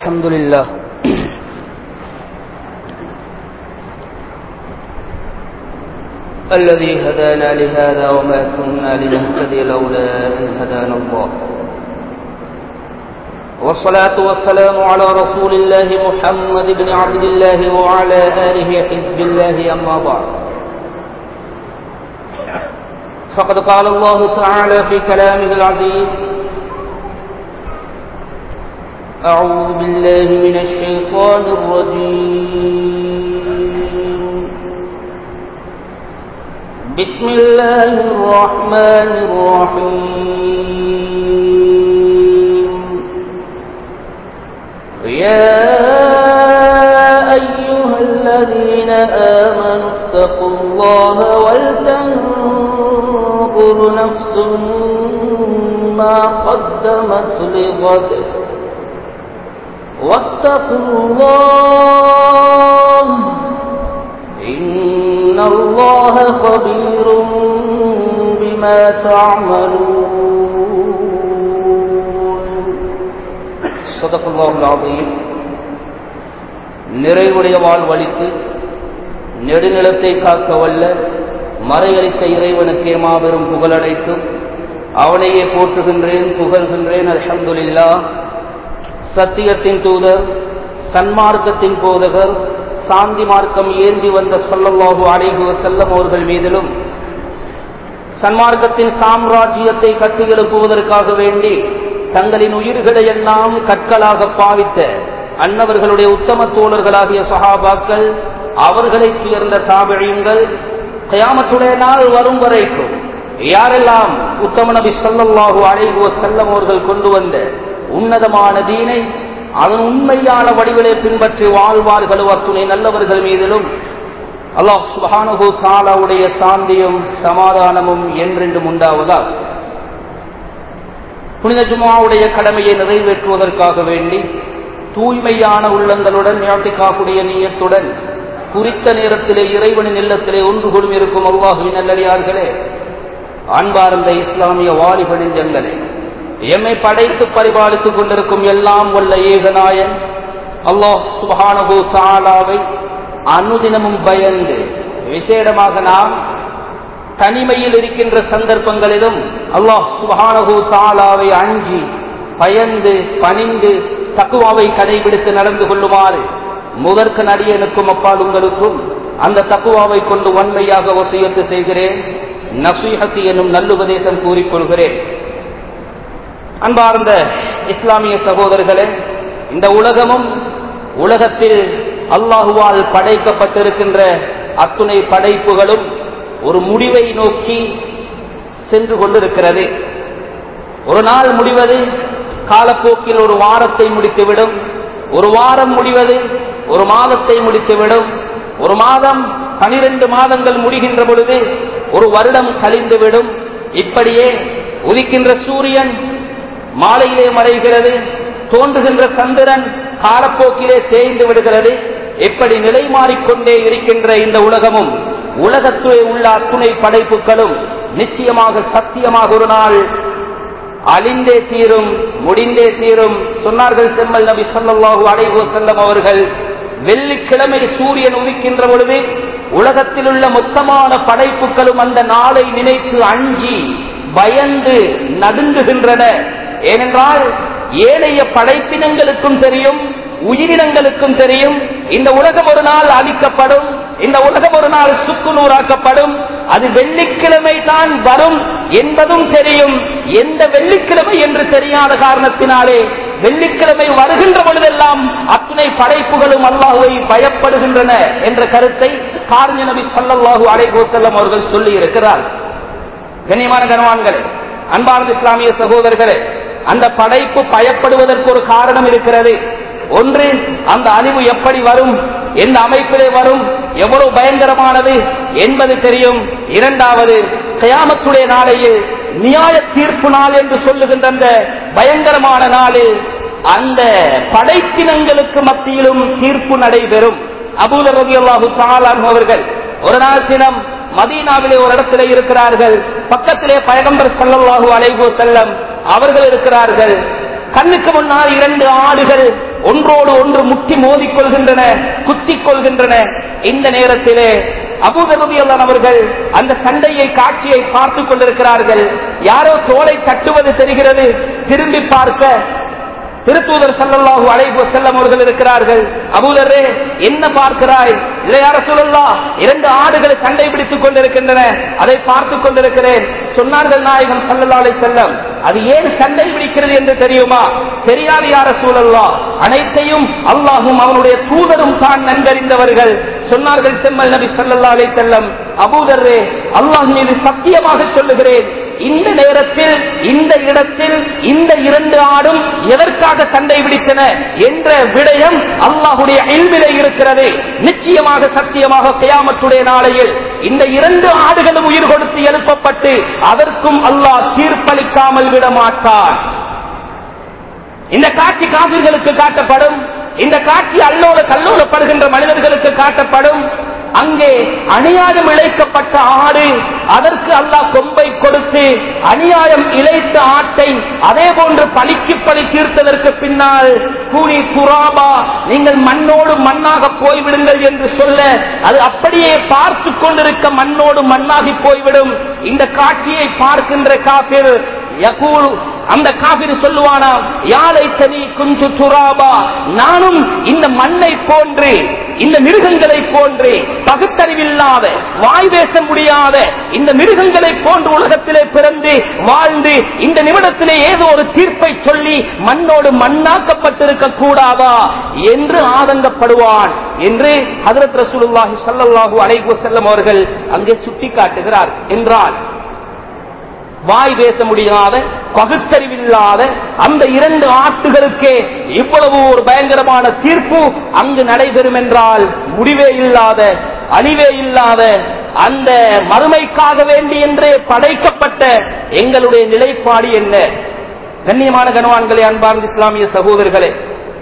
الحمد لله الذي هدانا لهذا وما كنا لنهتدي لولا أن هدانا الله والصلاة والسلام على رسول الله محمد بن عبد الله وعلى آله حزب الله أما بعد فقد قال الله تعالى في كلامه العزيز أعوذ بالله من الشيطان الرجيم بسم الله الرحمن الرحيم يا أيها الذين آمنوا اتقوا الله ولتنظر نفس ما قدمت لغد واتقوا الله إن الله خبير بما تعملون صدق الله العظيم நிறைவுடைய வாழ்வழித்து நெடுநிலத்தை காக்க வல்ல மறையளித்த இறைவனுக்கே மாபெரும் புகழடைத்தும் அவனையே போற்றுகின்றேன் புகழ்கின்றேன் அல்ஹம்துலில்லா சத்தியத்தின் தூதர் சன்மார்க்கத்தின் போதகர் சாந்தி மார்க்கம் ஏந்தி வந்த சொல்லல்லாஹு அலைஹு செல்லம் அவர்கள் மீதிலும் சன்மார்க்கத்தின் சாம்ராஜ்யத்தை கட்டி எழுப்புவதற்காக வேண்டி தங்களின் உயிர்களை எல்லாம் கற்களாக பாவித்த அன்னவர்களுடைய உத்தம தோழர்களாகிய சஹாபாக்கள் அவர்களை சேர்ந்த தாபிழியுங்கள் கயாமத்துடைய நாள் வரும் வரைக்கும் யாரெல்லாம் உத்தம நபி சொல்லல்லாஹு அலைஹு செல்லம் அவர்கள் கொண்டு வந்த உன்னதமான தீனை அதன் உண்மையான வடிவிலே பின்பற்றி வாழ்வார்களோ அத்துணை நல்லவர்கள் மீதிலும் அல்லாஹ் சுபானுகு சாலாவுடைய சாந்தியும் சமாதானமும் என்றென்றும் உண்டாவதால் புனித ஜுமாவுடைய கடமையை நிறைவேற்றுவதற்காக வேண்டி தூய்மையான உள்ளங்களுடன் ஞாட்டிக்காக்கூடிய நீயத்துடன் குறித்த நேரத்திலே இறைவனின் இல்லத்திலே ஒன்று கொடும் இருக்கும் அல்லாஹுவின் நல்லடியார்களே அன்பார்ந்த இஸ்லாமிய வாலிபனின் ஜங்களே எம்மை படைத்து பரிபாலித்துக் கொண்டிருக்கும் எல்லாம் வல்ல ஏகநாயன் அல்லாஹ் சுபானகு சாலாவை அனுதினமும் பயந்து விசேடமாக நாம் தனிமையில் இருக்கின்ற சந்தர்ப்பங்களிலும் அல்லாஹ் சுபானகு சாலாவை அஞ்சி பயந்து பணிந்து தக்குவாவை கடைபிடித்து நடந்து கொள்ளுமாறு முதற்க நடிகனுக்கும் அப்பால் உங்களுக்கும் அந்த தக்குவாவை கொண்டு வன்மையாக வசியத்து செய்கிறேன் நசீஹத்தி எனும் நல்லுபதேசம் கூறிக்கொள்கிறேன் அன்பார்ந்த இஸ்லாமிய சகோதரர்களே இந்த உலகமும் உலகத்தில் அல்லாஹுவால் படைக்கப்பட்டிருக்கின்ற அத்துணை படைப்புகளும் ஒரு முடிவை நோக்கி சென்று கொண்டிருக்கிறது ஒரு நாள் முடிவது காலப்போக்கில் ஒரு வாரத்தை முடித்துவிடும் ஒரு வாரம் முடிவது ஒரு மாதத்தை முடித்துவிடும் ஒரு மாதம் பனிரெண்டு மாதங்கள் முடிகின்ற பொழுது ஒரு வருடம் கழிந்துவிடும் இப்படியே உதிக்கின்ற சூரியன் மாலையிலே மறைகிறது தோன்றுகின்ற சந்திரன் காலப்போக்கிலே தேய்ந்து விடுகிறது எப்படி நிலை மாறிக்கொண்டே இருக்கின்ற இந்த உலகமும் உலகத்துவே உள்ள அத்துணை படைப்புகளும் நிச்சயமாக சத்தியமாக ஒரு நாள் அழிந்தே தீரும் முடிந்தே தீரும் சொன்னார்கள் செம்மல் நபி சொல்லல்லாஹு அலைஹு செல்லம் அவர்கள் வெள்ளிக்கிழமை சூரியன் உதிக்கின்ற பொழுது உலகத்தில் உள்ள மொத்தமான படைப்புகளும் அந்த நாளை நினைத்து அஞ்சி பயந்து நடுங்குகின்றன ஏனென்றால் ஏனைய படைப்பினங்களுக்கும் தெரியும் உயிரினங்களுக்கும் தெரியும் இந்த உலகம் ஒரு நாள் அழிக்கப்படும் இந்த உலகம் ஒரு நாள் சுக்குநூறாக்கப்படும் அது வெள்ளிக்கிழமை தான் வரும் என்பதும் தெரியும் எந்த வெள்ளிக்கிழமை என்று தெரியாத காரணத்தினாலே வெள்ளிக்கிழமை வருகின்ற பொழுதெல்லாம் அத்துணை படைப்புகளும் அல்லாஹுவை பயப்படுகின்றன என்ற கருத்தை கார்ஞ நபி சல்லாஹூ அலைகோசல்லம் அவர்கள் சொல்லி இருக்கிறார் கண்ணியமான கனவான்களே அன்பார்ந்த இஸ்லாமிய சகோதரர்களே அந்த படைப்பு பயப்படுவதற்கு ஒரு காரணம் இருக்கிறது ஒன்று அந்த அழிவு எப்படி வரும் எந்த அமைப்பிலே வரும் எவ்வளவு பயங்கரமானது என்பது தெரியும் இரண்டாவது கயாமத்துடைய நாளையில் நியாய தீர்ப்பு நாள் என்று சொல்லுகின்ற அந்த பயங்கரமான நாளில் அந்த படைப்பினங்களுக்கு மத்தியிலும் தீர்ப்பு நடைபெறும் அபூல ரவி அல்லாஹு சாலான் அவர்கள் ஒரு நாள் தினம் மதீனாவிலே ஒரு இடத்திலே இருக்கிறார்கள் பக்கத்திலே பயகம்பர் சல்லல்லாஹு அலைஹு செல்லம் அவர்கள் இருக்கிறார்கள் கண்ணுக்கு முன்னால் இரண்டு ஆடுகள் ஒன்றோடு ஒன்று முட்டி மோதிக்கொள்கின்றன குத்திக் கொள்கின்றன இந்த நேரத்திலே அபூதரபியல்லான் அவர்கள் அந்த சண்டையை காட்சியை பார்த்துக் கொண்டிருக்கிறார்கள் யாரோ தோலை தட்டுவது தெரிகிறது திரும்பி பார்க்க திருத்தூதர் சல்லல்லாஹு அலைஹி செல்லம் அவர்கள் இருக்கிறார்கள் அபூதரே என்ன பார்க்கிறாய் இல்லையார சொல்லல்லா இரண்டு ஆடுகளை சண்டை பிடித்துக் கொண்டிருக்கின்றன அதை பார்த்துக் கொண்டிருக்கிறேன் சொன்னார்கள் நாயகம் சல்லல்லா அலை செல்லம் அது ஏன் சண்டை பிடிக்கிறது என்று தெரியுமா தெரியாது யார சூழல்லா அனைத்தையும் அல்லாஹும் அவனுடைய தூதரும் தான் நன்கறிந்தவர்கள் சொன்னார்கள் செம்மல் நபி சல்லல்லா அலை செல்லம் அபூதரே அல்லாஹ் மீது சத்தியமாக சொல்லுகிறேன் இந்த நேரத்தில் இந்த இடத்தில் இந்த இரண்டு ஆடும் எதற்காக சண்டை பிடித்தன என்ற விடயம் அல்லாஹுடைய இல்விலை இருக்கிறது நிச்சயமாக சத்தியமாக கியாமத்துடைய நாளையில் இந்த இரண்டு ஆடுகளும் உயிர் கொடுத்து எழுப்பப்பட்டு அதற்கும் அல்லாஹ் தீர்ப்பளிக்காமல் விட மாட்டான் இந்த காட்சி காவிர்களுக்கு காட்டப்படும் இந்த காட்சி அல்லோல கல்லோலப்படுகின்ற மனிதர்களுக்கு காட்டப்படும் அங்கே அநியாயம் இழைக்கப்பட்ட ஆடு அதற்கு அல்லாஹ் கொம்பை கொடுத்து அநியாயம் இழைத்த ஆட்டை அதே போன்று பலிக்கு பலி தீர்த்ததற்கு பின்னால் கூலி துராபா நீங்கள் மண்ணோடு மண்ணாக போய்விடுங்கள் என்று சொல்ல அது அப்படியே பார்த்து கொண்டிருக்க மண்ணோடு மண்ணாகி போய்விடும் இந்த காட்சியை பார்க்கின்ற காபிர் யகூல் அந்த காபிர் சொல்லுவானா யாரை தனி குஞ்சு துராபா நானும் இந்த மண்ணை போன்று இந்த மிருகங்களை போன்று பகுத்தறிவில்லாத வாய் பேச முடியாத இந்த மிருகங்களை போன்று உலகத்திலே பிறந்து வாழ்ந்து இந்த நிமிடத்திலே ஏதோ ஒரு தீர்ப்பை சொல்லி மண்ணோடு மண்ணாக்கப்பட்டிருக்க கூடாதா என்று ஆதங்கப்படுவான் என்று ஹதரத் ரசூலுல்லாஹி ஸல்லல்லாஹு அலைஹி வஸல்லம் அவர்கள் அங்கே சுட்டிக்காட்டுகிறார் என்றால் வாய் பேச முடியாத பகுத்தறிவில்லாத அந்த இரண்டு ஆட்டுகளுக்கே இவ்வளவு ஒரு பயங்கரமான தீர்ப்பு அங்கு நடைபெறும் என்றால் முடிவே இல்லாத அழிவே இல்லாத அந்த மறுமைக்காக வேண்டி என்றே படைக்கப்பட்ட எங்களுடைய நிலைப்பாடு என்ன கண்ணியமான கனவான்களே அன்பார்ந்த இஸ்லாமிய சகோதரர்களே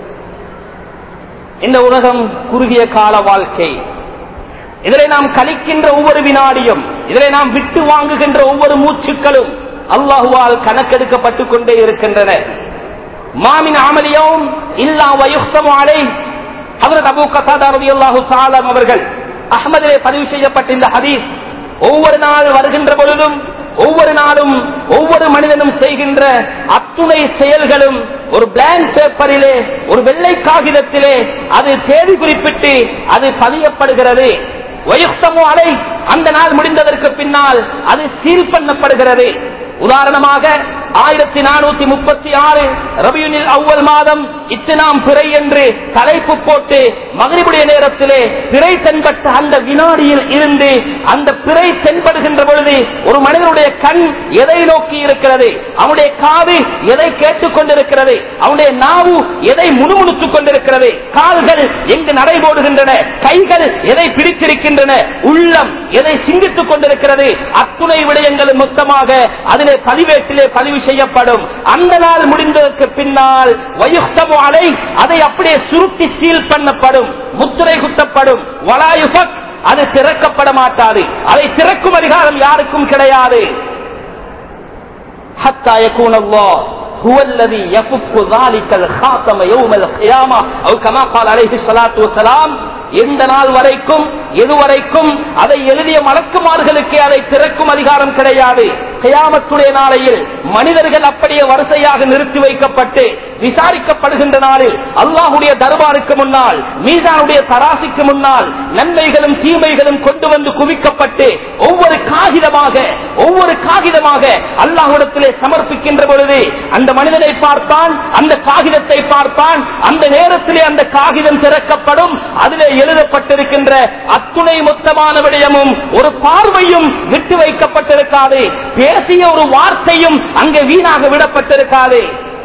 இந்த உலகம் குறுகிய கால வாழ்க்கை இதிலே நாம் கழிக்கின்ற ஒவ்வொரு வினாடியும் இதிலே நாம் விட்டு வாங்குகின்ற ஒவ்வொரு மூச்சுக்களும் அல்லாஹுவால் கணக்கெடுக்கப்பட்டுக் கொண்டே இருக்கின்றன மாமின் ஆமலியும் இல்லா வயுக்தம் அலை ஹதரத் அபூ கசாதா ரலியல்லாஹு தஆலா அவர்கள் அஹ்மதிலே பதிவு செய்யப்பட்ட இந்த ஹதீஸ் ஒவ்வொரு நாள் வருகின்ற பொழுதும் ஒவ்வொரு நாளும் ஒவ்வொரு மனிதனும் செய்கின்ற அத்துணை செயல்களும் ஒரு பிளாங்க் பேப்பரிலே ஒரு வெள்ளை காகிதத்திலே அது தேதி குறிப்பிட்டு அது பதியப்படுகிறது வயுக்தமோ அலை அந்த நாள் முடிந்ததற்கு பின்னால் அது சீல் பண்ணப்படுகிறது உதாரணமாக ஆயிரத்தி நானூத்தி முப்பத்தி ஆறு ரபியுனில் அவ்வல் மாதம் இத்தனாம் பிறை என்று தலைப்பு போட்டு மகிழ்வுடைய நேரத்திலே பிறை தென்பட்ட அந்த வினாடியில் இருந்து அந்த பிறை தென்படுகின்ற பொழுது ஒரு மனிதனுடைய கண் எதை நோக்கி இருக்கிறது அவனுடைய காது எதை கேட்டுக் கொண்டிருக்கிறது அவனுடைய நாவு எதை முணுமுணுத்துக் கொண்டிருக்கிறது கால்கள் எங்கு நடைபோடுகின்றன கைகள் எதை பிடித்திருக்கின்றன உள்ளம் எதை சிந்தித்துக் கொண்டிருக்கிறது அத்துணை விடயங்களும் மொத்தமாக அதிலே பதிவேட்டிலே பதிவு செய்யப்படும் அந்த நாள் முடிந்ததற்கு பின்னால் வயுக்தமு அலை அதை அப்படியே சுருட்டி சீல் பண்ணப்படும் முத்திரை குத்தப்படும் வலாயுபக் அது திறக்கப்பட மாட்டாது அதை திறக்கும் அதிகாரம் யாருக்கும் கிடையாது حتى يكون الله هو الذي يفك ذلك الخاتم يوم القيامة أو كما قال عليه الصلاة والسلام எந்த நாள் வரைக்கும் எதுவரைக்கும் அதை எழுதிய மலக்குமார்களுக்கே அதை திறக்கும் அதிகாரம் கிடையாது கயாமத்துடைய நாளையில் மனிதர்கள் அப்படியே வரிசையாக நிறுத்தி வைக்கப்பட்டு விசாரிக்கப்படுகின்ற நாளில் அல்லாஹுடைய தர்பாருக்கு முன்னால் மீதானுடைய தராசிக்கு முன்னால் நன்மைகளும் தீமைகளும் கொண்டு வந்து குவிக்கப்பட்டு ஒவ்வொரு காகிதமாக ஒவ்வொரு காகிதமாக அல்லாஹுடத்திலே சமர்ப்பிக்கின்ற பொழுது அந்த மனிதனை பார்த்தான் அந்த காகிதத்தை பார்த்தான் அந்த நேரத்திலே அந்த காகிதம் திறக்கப்படும் அதிலே எழுதப்பட்டிருக்கின்ற அத்துணை மொத்தமான விடயமும் ஒரு பார்வையும் விட்டு வைக்கப்பட்டிருக்காது பேசிய ஒரு வார்த்தையும் அங்கே வீணாக விடப்பட்டிருக்காது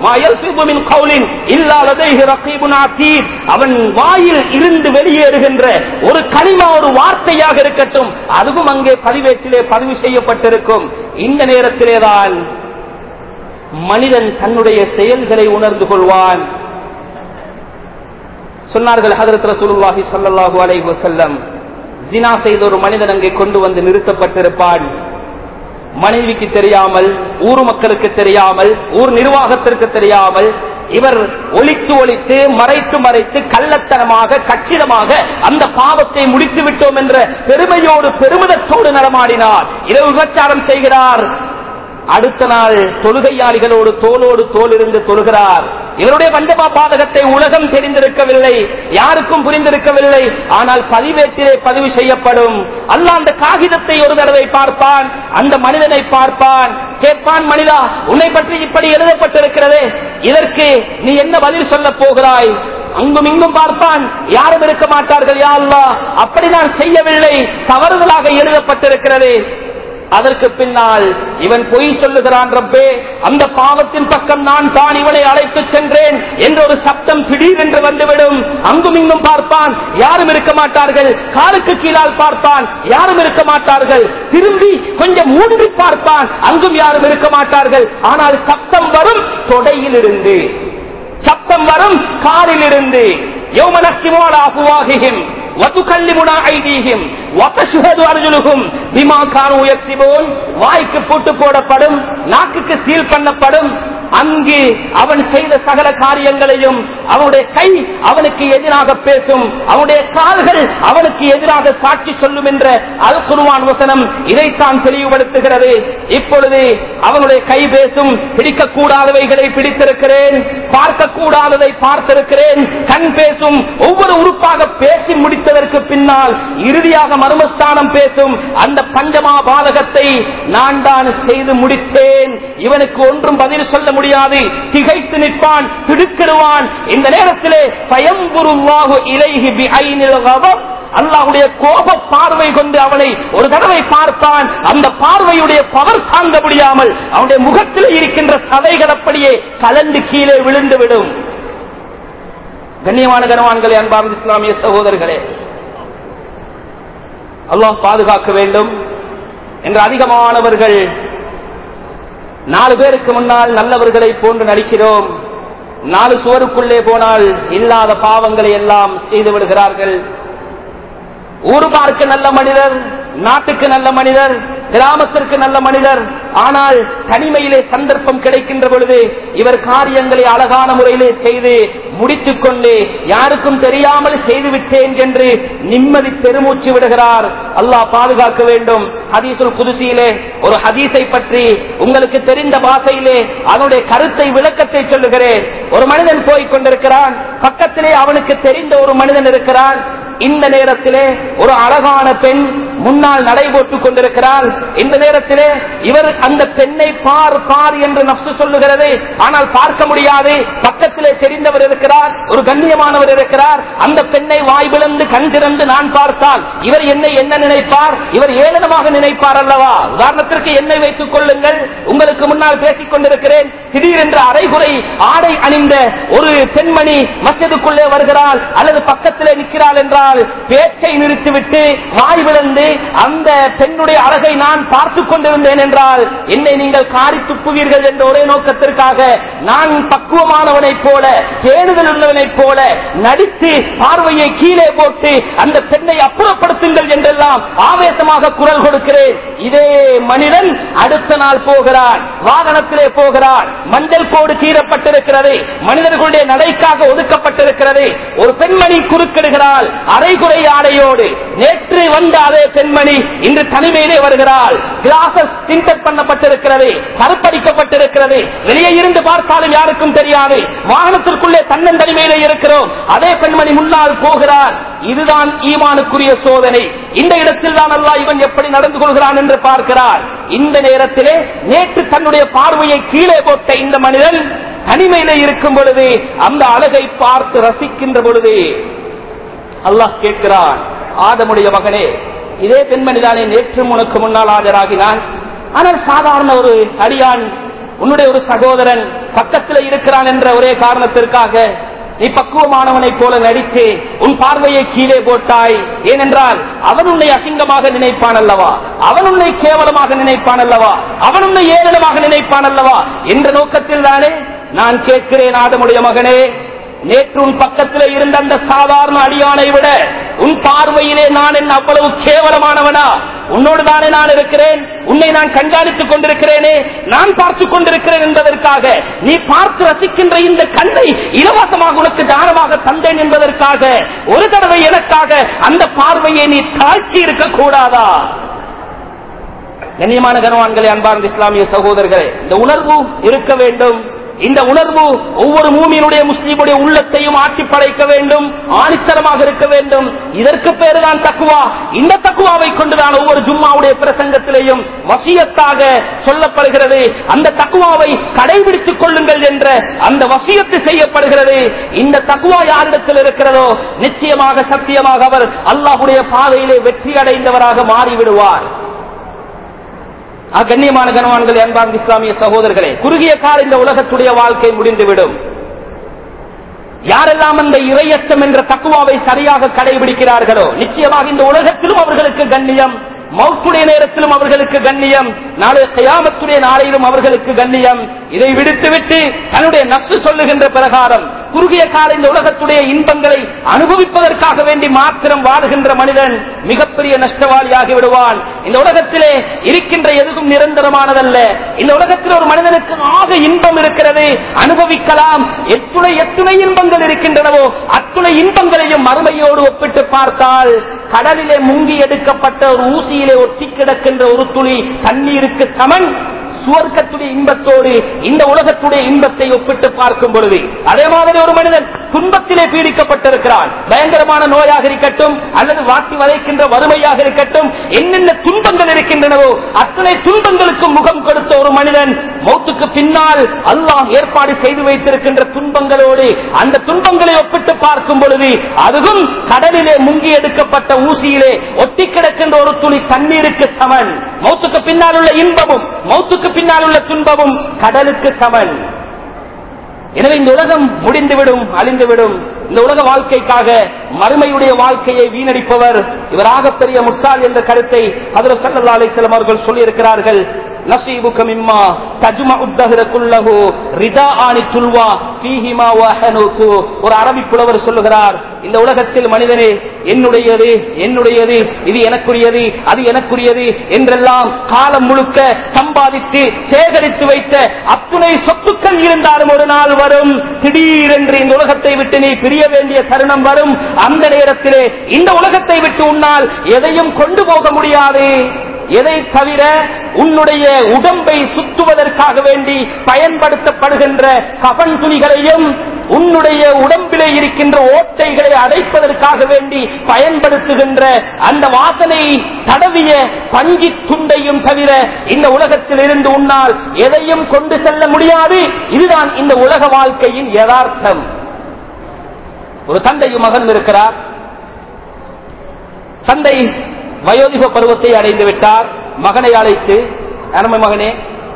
அவன் வாயில் இருந்து வெளியேறுகின்ற ஒரு கனிமா ஒரு வார்த்தையாக இருக்கட்டும் அதுவும் அங்கே பதிவேட்டிலே பதிவு செய்யப்பட்டிருக்கும் இந்த நேரத்திலேதான் மனிதன் தன்னுடைய செயல்களை உணர்ந்து கொள்வான் சொன்னார்கள் ஹதரத் ரசூலுல்லாஹி ஸல்லல்லாஹு அலைஹி வஸல்லம் ஜினா செய்த ஒரு மனிதன் அங்கே கொண்டு வந்து நிறுத்தப்பட்டிருப்பான் மனைவிக்கு தெரியாமல் ஊர் மக்களுக்கு தெரியாமல் ஊர் நிர்வாகத்திற்கு தெரியாமல் இவர் ஒளித்து ஒளித்து மறைத்து மறைத்து கள்ளத்தனமாக கச்சிதமாக அந்த பாவத்தை முடித்து விட்டோம் என்ற பெருமையோடு பெருமிதத்தோடு நடமாடினார் இரவு விபச்சாரம் செய்கிறார் அடுத்த நாள் தொழுகையாளிகளோடு தோளோடு தோல் இருந்து தொழுகிறார் இவருடைய பஞ்சமா பாதகத்தை உலகம் தெரிந்திருக்கவில்லை யாருக்கும் புரிந்திருக்கவில்லை ஆனால் பதிவேட்டிலே பதிவு செய்யப்படும் அல்ல அந்த காகிதத்தை ஒரு தடவை பார்ப்பான் அந்த மனிதனை பார்ப்பான் கேட்பான் மனிதா உன்னை பற்றி இப்படி எழுதப்பட்டிருக்கிறது இதற்கு நீ என்ன பதில் சொல்ல போகிறாய் அங்கும் இங்கும் பார்ப்பான் யாரும் இருக்க மாட்டார்கள் யா அல்லாஹ் அப்படி நான் செய்யவில்லை தவறுதலாக எழுதப்பட்டிருக்கிறது அதற்கு பின்னால் இவன் பொய் சொல்லுகிறான் ரப்பே அந்த பாவத்தின் பக்கம் நான் தான் இவனை அழைத்து சென்றேன் என்ற ஒரு சப்தம் திடீரென்று வந்துவிடும் அங்கும் இங்கும் பார்ப்பான் யாரும் இருக்க மாட்டார்கள் காலுக்கு கீழால் பார்ப்பான் யாரும் இருக்க மாட்டார்கள் திரும்பி கொஞ்சம் மூடி பார்ப்பான் அங்கும் யாரும் இருக்க மாட்டார்கள் ஆனால் சப்தம் வரும் தொடையிலிருந்து சப்தம் வரும் காரிலிருந்து யௌமனஸ்திமோட அபுவாகியும் وتكلمنا أيديهم وتشهد أرجلهم بما كانوا يكسبون வாய்க்கு பூட்டு போடப்படும் நாக்குக்கு சீல் பண்ணப்படும் அங்கு அவன் செய்த சகல காரியங்களையும் அவனுடைய கை அவனுக்கு எதிராக பேசும் அவனுடைய கால்கள் அவனுக்கு எதிராக சாட்சி சொல்லும் என்ற அல் குருவான் வசனம் இதைத்தான் தெளிவுபடுத்துகிறது இப்பொழுது அவனுடைய கை பேசும் பிடிக்க கூடாதவைகளை பிடித்திருக்கிறேன் பார்க்க கூடாததை பார்த்திருக்கிறேன் கண் பேசும் ஒவ்வொரு உறுப்பாக பேசி முடித்ததற்கு பின்னால் இறுதியாக மர்மஸ்தானம் பேசும் அந்த பஞ்சமா பாதகத்தை நான் தான் செய்து முடித்தேன் இவனுக்கு ஒன்றும் பதில் சொல்ல முடியாது திகைத்து நிற்பான் திடுக்கிடுவான் இந்த நேரத்திலே பயம்புருவாகு இலைஹி பிஐனில் கபப் அல்லாஹ்வுடைய கோப பார்வை கொண்டு அவனை ஒரு தடவை பார்ப்பான் அந்த பார்வையுடைய பவர் தாங்க முடியாமல் அவனுடைய முகத்தில் இருக்கின்ற சதைகள் அப்படியே கலந்து கீழே விழுந்து விடும் கண்ணியமான கனவான்களே அன்பார்ந்த இஸ்லாமிய சகோதரர்களே அல்லாஹ் பாதுகாக்க வேண்டும் என்று அதிகமானவர்கள் நாலு பேருக்கு முன்னால் நல்லவர்களை போன்று நடிக்கிறோம் நாலு சுவருக்குள்ளே போனால் இல்லாத பாவங்களை எல்லாம் செய்து விடுகிறார்கள் ஊர் பார்க்க நல்ல மனிதர் நாட்டுக்கு நல்ல மனிதர் கிராமத்திற்கு நல்ல மனிதர் ஆனால் தனிமையிலே சந்தர்ப்பம் கிடைக்கின்ற பொழுது இவர் காரியங்களை அழகான முறையிலே செய்து முடித்துக் கொண்டு யாருக்கும் தெரியாமல் செய்து விட்டேன் என்று நிம்மதி பெருமூச்சு விடுகிறார் அல்லாஹ் பாதுகாக்க வேண்டும் ஹதீசுல் குதிசியிலே ஒரு ஹதீஸை பற்றி உங்களுக்கு தெரிந்த பாஷையிலே அதனுடைய கருத்தை விளக்கத்தை சொல்லுகிறேன் ஒரு மனிதன் போய் கொண்டிருக்கிறான் பக்கத்திலே அவனுக்கு தெரிந்த ஒரு மனிதன் இருக்கிறான் இந்த நேரத்திலே ஒரு அழகான பெண் முன்னால் நடைபோட்டுக் கொண்டிருக்கிறாள் இந்த நேரத்திலே இவர் அந்த பெண்ணை பார் பார் என்று நப்சு சொல்லுகிறது ஆனால் பார்க்க முடியாது பக்கத்திலே தெரிந்தவர் இருக்கிறார் ஒரு கண்ணியமானவர் இருக்கிறார் அந்த பெண்ணை வாய் விழுந்து கண் திறந்து நான் பார்த்தால் இவர் என்னை என்ன நினைப்பார் இவர் ஏளனமாக நினைப்பார் அல்லவா உதாரணத்திற்கு என்னை வைத்துக் கொள்ளுங்கள் உங்களுக்கு முன்னால் பேசிக் கொண்டிருக்கிறேன் திடீரென்று அரைகுறை ஆடை அணிந்த ஒரு பெண்மணி மஸ்ஜிதுக்குள்ளே வருகிறாள் அல்லது பக்கத்திலே நிற்கிறாள் என்றால் பேச்சை நிறுத்திவிட்டு வாய் விழுந்து அந்த பெண்ணுடைய அழகை நான் பார்த்துக் கொண்டிருந்தேன் என்றால் என்னை நீங்கள் காரி துப்புவீர்கள் என்ற ஒரே நோக்கத்திற்காக நான் பக்குவமானவனைப் போல தேடுதல் உள்ளவனைப் போல நடித்து பார்வையை கீழே போட்டு அந்த பெண்ணை அப்புறப்படுத்துங்கள் என்றெல்லாம் ஆவேசமாக குரல் கொடுக்கிறேன் இதே மனிதன் அடுத்த நாள் போகிறான் வாகனத்திலே போகிறான் மஞ்சள் கோடு கீறப்பட்டிருக்கிறது மனிதர்களுடைய நடைக்காக ஒதுக்கப்பட்டிருக்கிறது ஒரு பெண்மணி குறுக்கிடுகிறாள் அரைகுறை ஆடையோடு நேற்று வந்த அதே பெண்மணி இன்று தனிமையிலே வருகிறாள் கிளாசஸ் டிண்டட் பண்ணப்பட்டிருக்கிறது கருப்படிக்கப்பட்டிருக்கிறது வெளியே இருந்து பார்த்தாலும் யாருக்கும் தெரியாது வாகனத்திற்குள்ளே தன்னன் தனிமையிலே இருக்கிறோம் அதே பெண்மணி முன்னால் போகிறார் இதுதான் ஈமானுக்குரிய சோதனை இந்த இடத்தில் தான் அல்லாஹ் இவன் எப்படி நடந்து கொள்கிறான் என்று பார்க்கிறார் இந்த நேரத்திலே நேற்று தன்னுடைய பார்வையை கீழே போட்ட இந்த மனிதன் தனிமையிலே இருக்கும் பொழுது அந்த அழகை பார்த்து ரசிக்கின்ற பொழுது அல்லாஹ் கேட்கிறான் ஆதமுடைய மகனே இதே பெண்மணிதானே நேற்று உனக்கு முன்னால் ஆஜராகினான் ஆனால் சாதாரண ஒரு அடியான் உன்னுடைய ஒரு சகோதரன் பக்கத்தில் இருக்கிறான் என்ற ஒரே காரணத்திற்காக நீ பக்குவமானவனைப் போல நடித்து உன் பார்வையை கீழே போட்டாய் ஏனென்றால் அவன் உன்னை அசிங்கமாக நினைப்பான் அல்லவா அவன் உன்னை கேவலமாக நினைப்பான் அல்லவா அவன் உன்னை ஏளனமாக நினைப்பான் அல்லவா என்ற நோக்கத்தில் தானே நான் கேட்கிறேன் ஆதமுடைய மகனே நேற்று உன் பக்கத்தில் இருந்த அந்த சாதாரண அடியானை விட உன் பார்வையிலே நான் என்ன அவ்வளவு கேவலமானவனா உன்னோடு தானே நான் இருக்கிறேன் உன்னை நான் கண்காணித்துக் கொண்டிருக்கிறேனே நான் பார்த்துக் கொண்டிருக்கிறேன் என்பதற்காக நீ பார்த்து ரசிக்கின்ற இந்த கண்ணை இலவசமாக உனக்கு தானமாக தந்தேன் என்பதற்காக ஒரு தடவை எனக்காக அந்த பார்வையை நீ தாழ்த்தி இருக்க கூடாதா கண்ணியமான கனவான்களே அன்பார்ந்த இஸ்லாமிய சகோதரர்களே இந்த உணர்வு இருக்க வேண்டும் இந்த உணர்வு ஒவ்வொரு மூமியினுடைய முஸ்லீமுடைய உள்ளத்தையும் ஆட்டி படைக்க வேண்டும் ஆணித்தரமாக இருக்க வேண்டும் இதற்கு பேருதான் தக்குவா இந்த தக்குவாவை கொண்டுதான் ஒவ்வொரு ஜும்மாவுடைய பிரசங்கத்திலேயும் வசியத்தாக சொல்லப்படுகிறது அந்த தக்குவாவை கடைபிடித்துக் கொள்ளுங்கள் என்ற அந்த வசியத்து செய்யப்படுகிறது இந்த தக்குவா யாரிடத்தில் இருக்கிறதோ நிச்சயமாக சத்தியமாக அவர் அல்லாஹுடைய பாதையிலே வெற்றி அடைந்தவராக மாறிவிடுவார் ஆ, கண்ணியமான கனவான்கள் அன்பார்ந்த இஸ்லாமிய சகோதரர்களே குறுகிய கால இந்த உலகத்துடைய வாழ்க்கை முடிந்துவிடும் யாரெல்லாம் அந்த இரையச்சம் என்ற தக்குவாவை சரியாக கடைபிடிக்கிறார்களோ நிச்சயமாக இந்த உலகத்திலும் அவர்களுக்கு கண்ணியம் மௌத்துடைய நேரத்திலும் அவர்களுக்கு கண்ணியம் நாளை கயாமத்துடைய நாளையிலும் அவர்களுக்கு கண்ணியம் இதை விடுத்துவிட்டு தன்னுடைய நப்சு சொல்லுகின்ற பிரகாரம் குறுகிய கால இந்த உலகத்துடைய இன்பங்களை அனுபவிப்பதற்காக வேண்டி மாத்திரம் வாடுகின்ற மனிதன் மிகப்பெரிய நஷ்டவாளியாகி விடுவான் இந்த உலகத்திலே இருக்கின்ற எதுவும் நிரந்தரமானதல்ல இந்த உலகத்தில் ஒரு மனிதனுக்கு ஆக இன்பம் இருக்கிறது அனுபவிக்கலாம் எத்துணை எத்துணை இன்பங்கள் இருக்கின்றனவோ அத்துணை இன்பங்களையும் மறுமையோடு ஒப்பிட்டு பார்த்தால் கடலிலே முங்கி எடுக்கப்பட்ட ஒரு ஊசியிலே ஒட்டி கிடக்கின்ற ஒரு துளி தண்ணீருக்கு சமன் சுவர்க்கத்துடைய இன்பத்தோடு இந்த உலகத்துடைய இன்பத்தை ஒப்பிட்டு பார்க்கும் பொழுது அதே மாதிரி ஒரு மனிதன் துன்பத்திலே பீடிக்கப்பட்டிருக்கிறான் பயங்கரமான நோயாக இருக்கட்டும் அல்லது வாட்டி வதைக்கின்ற வறுமையாக இருக்கட்டும் என்னென்ன துன்பங்கள் இருக்கின்றனவோ அத்தனை துன்பங்களுக்கு முகம் கொடுத்த ஒரு மனிதன் மௌத்துக்கு பின்னால் அல்லாஹ் ஏற்பாடு செய்து வைத்திருக்கின்ற துன்பங்களோடு அந்த துன்பங்களை ஒப்பிட்டு பார்க்கும் பொழுது அதுவும் கடலிலே முங்கி எடுக்கப்பட்ட ஊசியிலே ஒட்டி கிடக்கின்ற ஒரு துளி தண்ணீருக்கு சமன் மௌத்துக்கு பின்னால் உள்ள இன்பமும் மௌத்துக்கு பின்னால் உள்ள துன்பமும் கடலுக்கு சமன் எனவே இந்த உலகம் முடிந்துவிடும் அழிந்துவிடும் இந்த உலக வாழ்க்கைக்காக மறுமையுடைய வாழ்க்கையை வீணடிப்பவர் இவராக பெரிய முட்டாள் என்ற கருத்தை அதில் சல்லா அலிஸ்லாம் அவர்கள் சொல்லியிருக்கிறார்கள் நசீபுக மிம்மா தஜ்மா உத்தஹர குல்லஹு ரிதா ஆனி துல்வா ஃபீஹிமா வஹனுகு ஒரு அரபி புலவர் சொல்லுகிறார் இந்த உலகத்தில் மனிதனே என்னுடையது என்னுடையது இது எனக்குரியது அது எனக்குரியது என்றெல்லாம் காலம் முழுக்க சம்பாதித்து சேகரித்து வைத்த அத்துணை சொத்துக்கள் இருந்தாலும் ஒரு நாள் வரும் திடீரென்று இந்த உலகத்தை விட்டு நீ பிரிய வேண்டிய தருணம் வரும் அந்த நேரத்திலே இந்த உலகத்தை விட்டு உன்னால் எதையும் கொண்டு போக முடியாது எதை தவிர உன்னுடைய உடம்பை சுத்துவதற்காக வேண்டி பயன்படுத்தப்படுகின்ற கபன் துணிகளையும் உன்னுடைய உடம்பிலே இருக்கின்ற ஓட்டைகளை அடைப்பதற்காக வேண்டி பயன்படுத்துகின்ற அந்த வாசனை தடவிய பஞ்சி துண்டையும் தவிர இந்த உலகத்தில் இருந்து உன்னால் எதையும் கொண்டு செல்ல முடியாது இதுதான் இந்த உலக வாழ்க்கையின் யதார்த்தம் ஒரு தந்தையும் மகன் இருக்கிறார் தந்தை வயோதிக பருவத்தை அடைந்து விட்டார் மகனை அழைத்து அருமை மகனே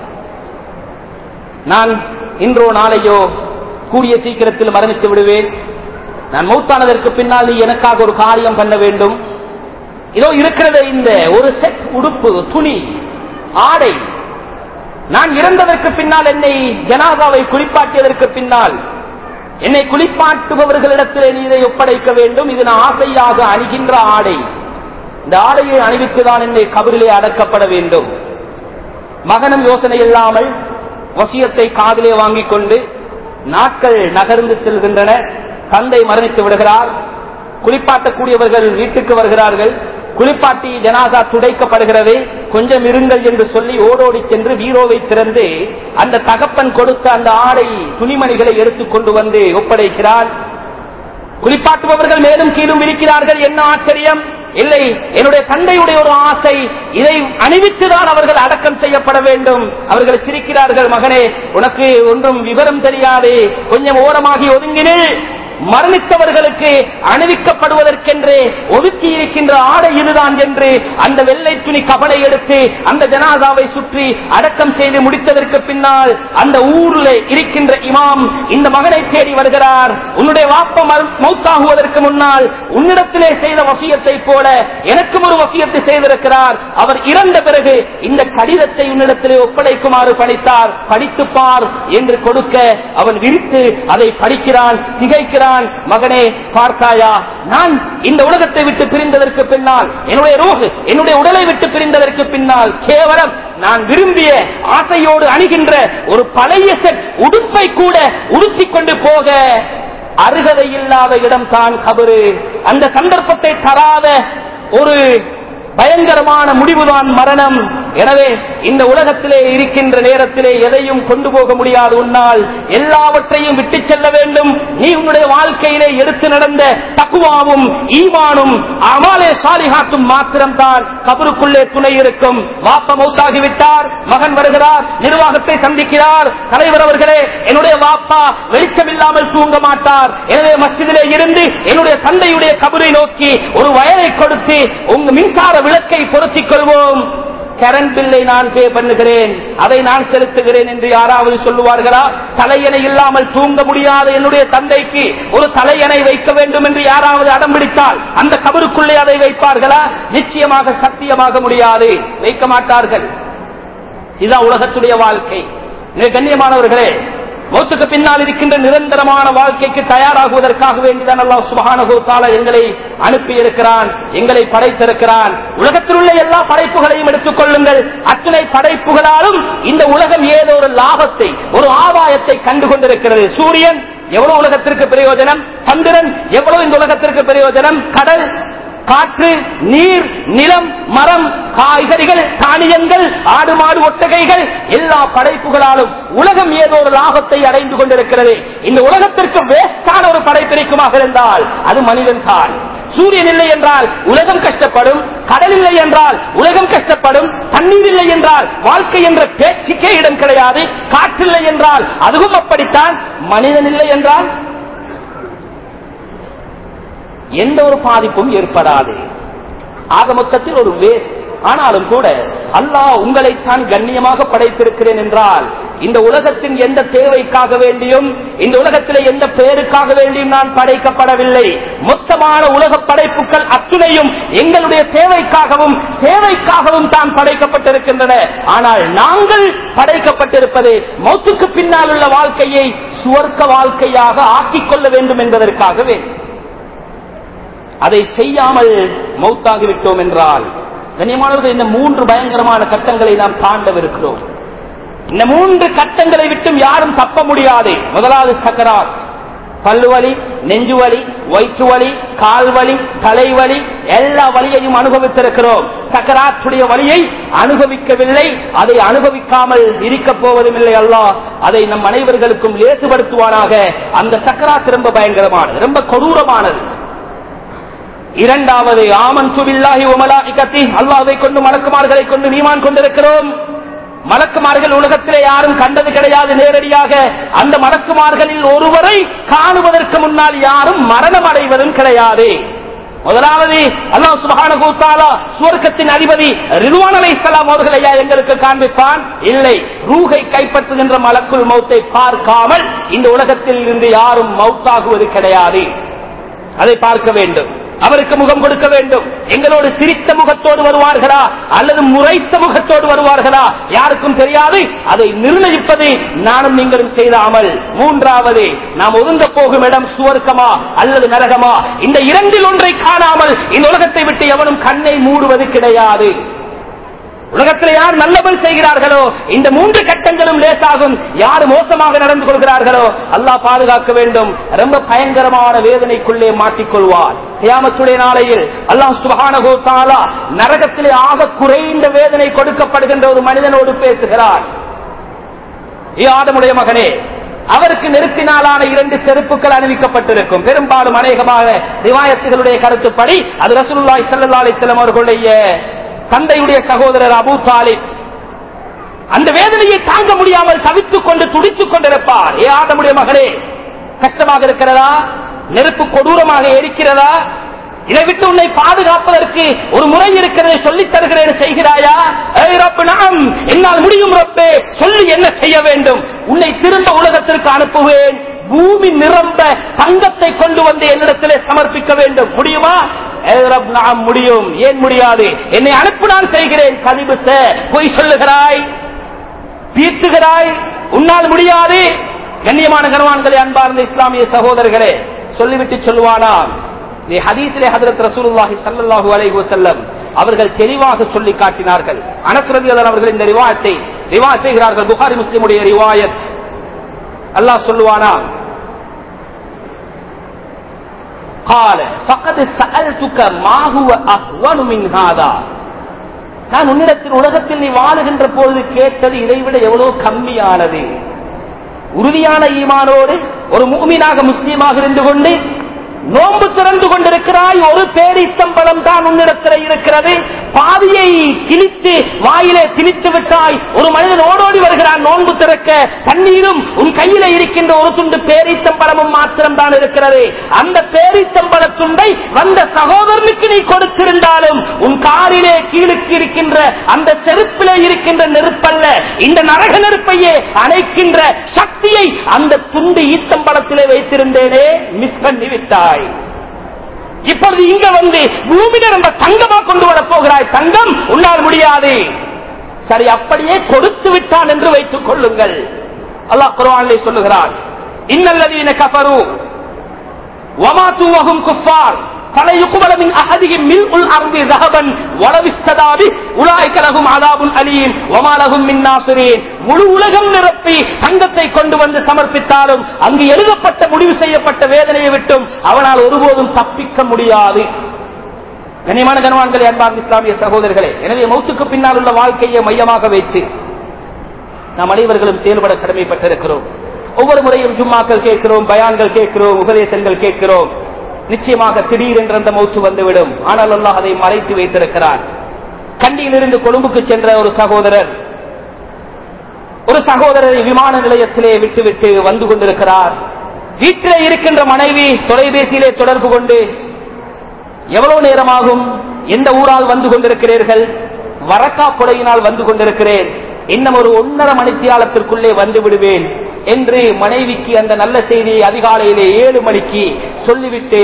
நான் இன்றோ நாளையோ கூடிய சீக்கிரத்தில் மரணித்து விடுவேன் நான் மௌத்தானதற்கு பின்னால் நீ எனக்காக ஒரு காரியம் பண்ண வேண்டும் இதோ இருக்கிறது இந்த ஒரு செட் உடுப்பு துணி ஆடை நான் இறந்ததற்கு பின்னால் என்னை ஜனாதாவை குளிப்பாட்டியதற்கு பின்னால் என்னை குளிப்பாட்டுபவர்களிடத்தில் நீ இதை ஒப்படைக்க வேண்டும் இது நான் ஆசையாக அணிகின்ற ஆடை இந்த ஆடையை அணிவித்துதான் என்னை கபரிலே அடக்கப்பட வேண்டும் மகனும் யோசனை இல்லாமல் வசியத்தை காதிலே வாங்கிக் கொண்டு நாட்கள் நகர்ந்து செல்கின்றன தந்தை மரணித்து விடுகிறார் குளிப்பாட்டக்கூடியவர்கள் வீட்டுக்கு வருகிறார்கள் குளிப்பாட்டி ஜனாசா துடைக்கப்படுகிறது கொஞ்சம் இருங்கள் என்று சொல்லி ஓடோடி சென்று வீரோவை திறந்து அந்த தகப்பன் கொடுத்த அந்த ஆடை துணிமணிகளை எடுத்துக் கொண்டு வந்து ஒப்படைக்கிறார் குளிப்பாட்டுபவர்கள் மேலும் கீழும் இருக்கிறார்கள் என்ன ஆச்சரியம் இல்லை என்னுடைய தந்தையுடைய ஒரு ஆசை இதை அணிவித்துதான் அவர்கள் அடக்கம் செய்யப்பட வேண்டும் அவர்கள் சிரிக்கிறார்கள் மகனே உனக்கு ஒன்றும் விவரம் தெரியாது கொஞ்சம் ஓரமாகி ஒதுங்கினு மரணித்தவர்களுக்கு அணிவிக்கப்படுவதற்கென்று ஒதுக்கி இருக்கின்ற ஆடை இதுதான் என்று அந்த வெள்ளை துணி கபலை எடுத்து அந்த ஜனாதாவை சுற்றி அடக்கம் செய்து முடித்ததற்கு பின்னால் அந்த ஊரில் இருக்கின்ற இமாம் இந்த மகனை தேடி வருகிறார் உன்னுடைய வாப்ப மௌத்தாகுவதற்கு முன்னால் உன்னிடத்திலே செய்த வசியத்தை போல எனக்கும் ஒரு வசியத்தை செய்திருக்கிறார் அவர் இறந்த பிறகு இந்த கடிதத்தை உன்னிடத்திலே ஒப்படைக்குமாறு பணித்தார் படித்து பார் என்று கொடுக்க அவன் விரித்து அதை படிக்கிறான் திகைக்கிறான் மகனே பார்த்தாயா நான் இந்த உலகத்தை விட்டு பிரிந்ததற்கு பின்னால் என்னுடைய ரோகு என்னுடைய உடலை விட்டு பிரிந்ததற்கு பின்னால் கேவலம் நான் விரும்பிய ஆசையோடு அணுகின்ற ஒரு பழைய செட் உடுப்பை கூட உடுத்திக் கொண்டு போக அருகதை இல்லாத இடம் தான் கபரு அந்த சந்தர்ப்பத்தை தராத ஒரு பயங்கரமான முடிவுதான் மரணம் எனவே இந்த உலகத்திலே இருக்கின்ற நேரத்திலே எதையும் கொண்டு போக முடியாது உன்னால் எல்லாவற்றையும் விட்டு செல்ல வேண்டும் நீ உன்னுடைய வாழ்க்கையிலே எடுத்து நடந்த தக்குவாவும் ஈமானும் அமாலே சாலிஹாத்தும் மாத்திரம்தான் கபருக்குள்ளே துணை இருக்கும் வாப்ப மௌத்தாகிவிட்டார் மகன் வருகிறார் நிர்வாகத்தை சந்திக்கிறார் தலைவர் அவர்களே என்னுடைய வாப்பா வெளிச்சம் இல்லாமல் தூங்க மாட்டார் எனவே மஸ்ஜிதிலே இருந்து என்னுடைய தந்தையுடைய கபரை நோக்கி ஒரு வயலை கொடுத்து உங்க மின்சார விளக்கை பொருத்திக் கொள்வோம் கரண்ட் பில்லை நான் பே பண்ணுகிறேன் அதை நான் செலுத்துகிறேன் என்று யாராவது சொல்லுவார்களா தலையணை இல்லாமல் தூங்க முடியாத என்னுடைய தந்தைக்கு ஒரு தலையணை வைக்க வேண்டும் என்று யாராவது அடம் பிடித்தால் அந்த கபருக்குள்ளே அதை வைப்பார்களா நிச்சயமாக சத்தியமாக முடியாது வைக்க மாட்டார்கள் இதுதான் உலகத்துடைய வாழ்க்கை மிக கண்ணியமானவர்களே மௌத்துக்கு பின்னால் இருக்கின்ற நிரந்தரமான வாழ்க்கைக்கு தயாராகுவதற்காக வேண்டிதான் அல்லாஹ் சுபஹானஹு தஆலா எங்களை அனுப்பி இருக்கிறான் எங்களை படைத்திருக்கிறான் உலகத்தில் உள்ள எல்லா படைப்புகளையும் எடுத்துக் கொள்ளுங்கள் அத்தனை படைப்புகளாலும் இந்த உலகம் ஏதோ ஒரு லாபத்தை ஒரு ஆதாயத்தை கண்டு கொண்டிருக்கிறது சூரியன் எவ்வளவு உலகத்திற்கு பிரயோஜனம் சந்திரன் எவ்வளவு இந்த உலகத்திற்கு பிரயோஜனம் கடல் காற்று நீர் நிலம் மரம் காய்கறிகள் தானியங்கள் ஆடு மாடு ஒட்டகைகள் எல்லா படைப்புகளாலும் உலகம் ஏதோ ஒரு லாபத்தை அடைந்து கொண்டிருக்கிறது இந்த உலகத்திற்கு வேஸ்டான ஒரு படைப்பிடிக்குமாக இருந்தால் அது மனிதன் தான் சூரியன் இல்லை என்றால் உலகம் கஷ்டப்படும் கடல் இல்லை என்றால் உலகம் கஷ்டப்படும் தண்ணீர் இல்லை என்றால் வாழ்க்கை என்ற பேச்சுக்கே இடம் கிடையாது காற்றில்லை என்றால் அதுவும் அப்படித்தான் மனிதன் இல்லை என்றால் எந்த ஒரு பாதிப்பும் ஏற்படாது ஆக மொத்தத்தில் ஒரு வேஸ்ட் ஆனாலும் கூட அல்லாஹ் உங்களைத்தான் கண்ணியமாக படைத்திருக்கிறேன் என்றால் இந்த உலகத்தின் எந்த தேவைக்காக வேண்டியும் இந்த உலகத்திலே எந்த பெயருக்காக வேண்டியும் நான் படைக்கப்படவில்லை மொத்தமான உலக படைப்புகள் அத்துணையும் எங்களுடைய தேவைக்காகவும் தேவைக்காகவும் தான் படைக்கப்பட்டிருக்கின்றன ஆனால் நாங்கள் படைக்கப்பட்டிருப்பது மௌத்துக்கு பின்னால் உள்ள வாழ்க்கையை சுவர்க்க வாழ்க்கையாக ஆக்கிக் கொள்ள வேண்டும் என்பதற்காக வேண்டும் அதை செய்யாமல் மௌத்தாகிவிட்டோம் என்றால் கண்ணியமானவர்கள் இந்த மூன்று பயங்கரமான கட்டங்களை நாம் தாண்டவிருக்கிறோம் இந்த மூன்று கட்டங்களை விட்டும் யாரும் தப்ப முடியாது முதலாவது சக்கராத் பல்லுவலி நெஞ்சுவலி வயிற்று வலி கால் வலி தலைவலி எல்லா வலியையும் அனுபவித்திருக்கிறோம் சக்கராத்துடைய வலியை அனுபவிக்கவில்லை அதை அனுபவிக்காமல் இருக்கப் போவதும் இல்லை அல்லாஹ் அதை நம் அனைவர்களுக்கும் லேசுபடுத்துவானாக அந்த சக்கராத் ரொம்ப பயங்கரமானது ரொம்ப கொடூரமானது இரண்டாவது ஆமன் சுபில்லாஹி உமலாஹிகத்தி அல்லாஹ்வை கொண்டு மலக்குமார்களை கொண்டு நீமான் கொண்டிருக்கிறோம் மலக்குமார்கள் உலகத்திலே யாரும் கண்டது கிடையாது நேரடியாக அந்த மலக்குமார்களில் ஒருவரை காணுவதற்கு முன்னால் யாரும் மரணம் அடைவதும் கிடையாது முதலாவது அல்லாஹ் சுப்ஹானஹு தஆலா சுவர்க்கத்தின் அதிபதி ரிதுவான் அலைஹிஸ்ஸலாம் அவர்களை எங்களுக்கு காண்பிப்பான் இல்லை ரூஹை கைப்பற்றுகின்ற மலக்குள் மௌத்தை பார்க்காமல் இந்த உலகத்தில் இருந்து யாரும் மௌத்தாகுவது கிடையாது அதை பார்க்க வேண்டும் அவருக்கு முகம் கொடுக்க வேண்டும் எங்களோடு சிரித்த முகத்தோடு வருவார்களா அல்லது முறைத்த முகத்தோடு வருவார்களா யாருக்கும் தெரியாது அதை நிர்ணயிப்பது நானும் நீங்களும் செய்தாமல் மூன்றாவது நாம் ஒதுங்க போகும் இடம் சுவர்க்கமா அல்லது நரகமா இந்த இரண்டில் ஒன்றை காணாமல் இந்த உலகத்தை விட்டு எவனும் கண்ணை மூடுவது கிடையாது உலகத்தில் யார் நல்லவன் செய்கிறார்களோ இந்த மூன்று கட்டங்களும் லேசாகும் யார் மோசமாக நடந்து கொள்கிறார்களோ அல்லாஹ் பாதுகாக்க வேண்டும் ரொம்ப பயங்கரமான வேதனைக்குள்ளே மாட்டிக்கொள்வார் கியாமத்துடைய நாளையில் அல்லாஹ் சுபஹானஹு தஆலா நரகத்திலே ஆக குறைந்த வேதனை கொடுக்கப்படுகின்ற ஒரு மனிதனோடு பேசுகிறார் ஏ ஆதமுடைய மகனே அவருக்கு நெருப்பினாலான இரண்டு செருப்புகள் அணிவிக்கப்பட்டிருக்கும் பெரும்பாலும் அநேகமாக ரிவாயத்துகளுடைய கருத்துப்படி அது ரசூலுல்லாஹி ஸல்லல்லாஹு அலைஹி வஸல்லம் அவர்களுடைய தந்தையுடைய சகோதரர் அபூ தாலிப் அந்த வேதனையை தாங்க முடியாமல் தவித்துக் கொண்டு துடித்துக் கொண்டிருப்பார் ஏ ஆதமுடைய மகளே கஷ்டமாக இருக்கிறதா நெருப்பு கொடூரமாக எரிக்கிறதா இதை விட்டு உன்னை பாதுகாப்பதற்கு ஒரு முறை இருக்கிறதை சொல்லித் தருகிறேன் செய்கிறாயா ஏய் ரப்பு நாம் என்னால் முடியும் ரப்பே சொல்லி என்ன செய்ய வேண்டும் உன்னை திரும்ப உலகத்திற்கு அனுப்புவேன் பூமி நிரம்ப தங்கத்தை கொண்டு வந்து என்னிடத்திலே சமர்ப்பிக்க வேண்டும் முடியுமா ஏ ரப், நாம் முடியும் ஏன் முடியாது என்னை அனுப்பு நான் செய்கிறேன் கதிபுத்த பொய் சொல்லுகிறாய் தீர்த்துகிறாய் உன்னால் முடியாது கண்ணியமான கனவான்களே அன்பார்ந்த இஸ்லாமிய சகோதரர்களே சொல்லிவிட்டு சொல்லுவானா நீ ஹதீஸிலே ஹதரத் ரசூலுல்லாஹி ஸல்லல்லாஹு அலைஹி வஸல்லம் அவர்கள் தெளிவாக சொல்லி காட்டினார்கள் அனஸ் ரலியல்லாஹு அவர்கள் இந்த ரிவாயத்தை ரிவாயத் செய்கிறார்கள் புகாரி முஸ்லிமுடைய ரிவாயத் அல்லாஹ் சொல்லுவானா قال فقد سألتك ما هو أهون من هذا நான் உன்னிடத்தில் உலகத்தில் நீ வாழுகின்ற பொழுது கேட்டது இதைவிட எவ்வளவு கம்மியானது உறுதியான ஈமானோடு ஒரு மூமினாக முஸ்லீமாக இருந்து கொண்டு நோன்பு திறந்து கொண்டிருக்கிறாய் ஒரு பேரித்தம்பளம் தான் உன்னிடத்தில் இருக்கிறது பாதியை கிழித்து வாயிலே திணித்து விட்டாய் ஒரு மனிதன் ஓடோடி வருகிறான் நோன்பு திறக்க தண்ணீரும் உன் கையில இருக்கின்ற ஒரு துண்டு பேரித்தம்பளமும் மாத்திரம் தான் இருக்கிறது அந்த பேரித்தம்பள துண்டை வந்த சகோதரனுக்கு நீ கொடுத்திருந்தாலும் உன் காரிலே கீழுக்கு இருக்கின்ற அந்த செருப்பிலே இருக்கின்ற நெருப்பல்ல இந்த நரக நெருப்பையே அணைக்கின்ற சக்தியை அந்த துண்டு ஈத்தம்பளத்திலே வைத்திருந்தேனே மிஸ் பண்ணி விட்டாய் இப்பொழுது இங்க வந்து பூமியில நம்ம தங்கமா கொண்டு வர போகிறாய் தங்கம் உன்னால் முடியாது சரி அப்படியே கொடுத்து விட்டான் என்று வைத்துக் கொள்ளுங்கள் அல்லாஹ் குர்ஆனிலே சொல்லுகிறான் இன்னல்லதீன கஃபரு வமாத்து வஹும் குஃபார் فلا يقبل من أحدهم ملء الأرض ذهبا ولو افتدى به أولئك لهم عذاب أليم وما لهم من ناصرين முழு உலகம் நிரப்பி தங்கத்தை கொண்டு வந்து சமர்ப்பித்தாலும் அங்கு எழுதப்பட்ட முடிவு செய்யப்பட்ட வேதனையை விட்டும் அவனால் ஒருபோதும் தப்பிக்க முடியாது கனிமான கனவான்களே அன்பார்ந்த இஸ்லாமிய சகோதரர்களே எனவே மௌத்துக்கு பின்னால் உள்ள வாழ்க்கையை மையமாக வைத்து நாம் அனைவர்களும் செயல்பட கடமைப்பட்டிருக்கிறோம் ஒவ்வொரு முறையும் ஜும்மாக்கள் கேட்கிறோம் பயான்கள் கேட்கிறோம் உபதேசங்கள் கேட்கிறோம் நிச்சயமாக திடீரென்று அந்த மௌத்து வந்துவிடும் ஆனால் அல்லாஹ் அதை மறைத்து வைத்திருக்கிறார் கண்டியிலிருந்து கொழும்புக்கு சென்ற ஒரு சகோதரர் ஒரு சகோதரரை விமான நிலையத்திலே விட்டுவிட்டு வந்து கொண்டிருக்கிறார் வீட்டிலே இருக்கின்ற மனைவி தொலைபேசியிலே தொடர்பு கொண்டு எவ்வளவு நேரமாகும் எந்த ஊரால் வந்து கொண்டிருக்கிறீர்கள் வரக்கா கொடையினால் வந்து கொண்டிருக்கிறேன் இன்னும் ஒரு ஒன்னரை மணித்தியாலத்திற்குள்ளே வந்து விடுவேன் என்று மனைவிக்கு அந்த நல்ல செய்தியை அதிகாலையிலே ஏழு மணிக்கு சொல்லிவிட்டு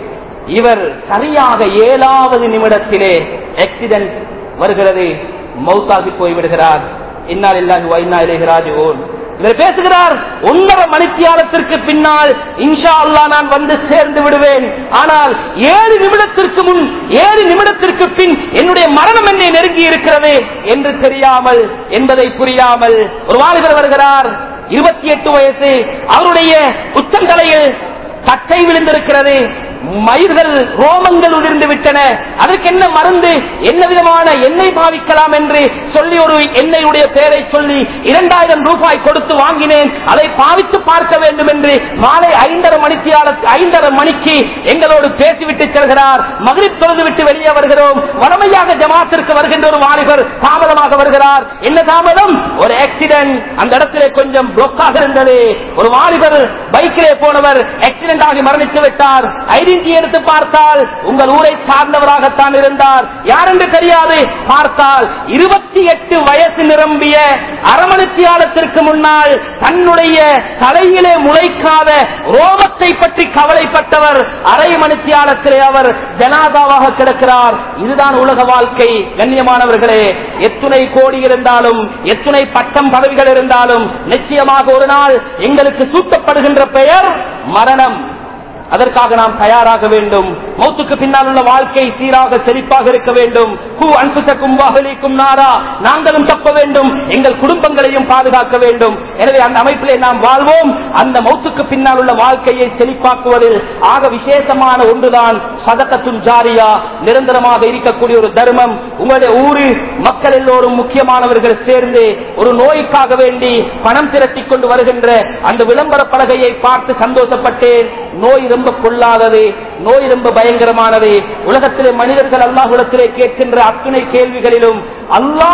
இவர் சரியாக ஏழாவது நிமிடத்திலே ஆக்சிடென்ட் வருகிறது மௌத்தாகி போய்விடுகிறார் இன்னால் இல்லாஹி வைனா இளைகிறாஜோன் இவர் பேசுகிறார் ஒன்றரை மணித்தியாலத்திற்கு பின்னால் இன்ஷா அல்லா நான் வந்து சேர்ந்து விடுவேன் ஆனால் ஏழு நிமிடத்திற்கு முன் ஏழு நிமிடத்திற்கு பின் என்னுடைய மரணம் என்னை நெருங்கி இருக்கிறது என்று தெரியாமல் என்பதை புரியாமல் ஒரு வாலிபர் வருகிறார் இருபத்தி எட்டு வயசு அவருடைய உச்சந்தலையில் சட்டை விழுந்திருக்கிறது மயிர்கள் ரோமங்கள் உதிர்ந்து விட்டன அதற்கு என்ன மருந்து என்ன விதமான எண்ணெய் பாவிக்கலாம் என்று சொல்லி ஒரு எண்ணெயுடைய பெயரை சொல்லி இரண்டாயிரம் ரூபாய் கொடுத்து வாங்கினேன் அதை பாவித்து பார்க்க வேண்டும் என்று மாலை ஐந்தரை மணிக்கு ஐந்தரை மணிக்கு எங்களோடு பேசிவிட்டு செல்கிறார் மகிழ்ச்சி தொழுது விட்டு வெளியே வருகிறோம் வடமையாக ஜமாத்திற்கு வருகின்ற ஒரு வாலிபர் தாமதமாக வருகிறார் என்ன தாமதம் ஒரு ஆக்சிடென்ட் அந்த இடத்திலே கொஞ்சம் பிளொக்காக இருந்தது ஒரு வாலிபர் பைக்கிலே போனவர் ஆக்சிடென்ட் ஆகி மரணித்து விட்டார் ஐடென்டி எடுத்து பார்த்தால் உங்கள் ஊரை சார்ந்தவராகத்தான் இருந்தார் யார் என்று தெரியாது பார்த்தால் இருபத்தி எட்டு வயசு நிரம்பிய அரமணித்தியாலத்திற்கு முன்னால் தன்னுடைய தலையிலே முளைக்காத ரோமத்தை பற்றி கவலைப்பட்டவர் அரை மணித்தியாலத்திலே அவர் ஜனாதாவாக கிடக்கிறார் இதுதான் உலக வாழ்க்கை கண்ணியமானவர்களே எத்துணை கோடி இருந்தாலும் எத்துணை பட்டம் பதவிகள் இருந்தாலும் நிச்சயமாக ஒரு நாள் எங்களுக்கு சூட்டப்படுகின்ற பெயர் மரணம் அதற்காக நாம் தயாராக வேண்டும் மௌத்துக்கு பின்னால் உள்ள வாழ்க்கை சீராக செழிப்பாக இருக்க வேண்டும் ஹூ அன்புசக்கும் வாகலிக்கும் நாரா நாங்களும் தப்ப வேண்டும் எங்கள் குடும்பங்களையும் பாதுகாக்க வேண்டும் எனவே அந்த அமைப்பிலே நாம் வாழ்வோம் அந்த மௌத்துக்கு பின்னால் உள்ள வாழ்க்கையை செழிப்பாக்குவதில் ஆக விசேஷமான ஒன்றுதான் சதக்கத்தும் ஜாரியா நிரந்தரமாக இருக்கக்கூடிய ஒரு தர்மம் உங்களுடைய ஊரு மக்கள் எல்லோரும் முக்கியமானவர்கள் சேர்ந்து ஒரு நோய்க்காக வேண்டி பணம் திரட்டிக் கொண்டு வருகின்ற அந்த விளம்பர பலகையை பார்த்து சந்தோஷப்பட்டேன் நோய் ரொம்ப கொள்ளாதது நோய் ரொம்ப பயங்கரமானது உலகத்திலே மனிதர்கள் அல்லாஹுலத்திலே கேட்கின்ற அத்துணை கேள்விகளிலும் அல்லாஹ்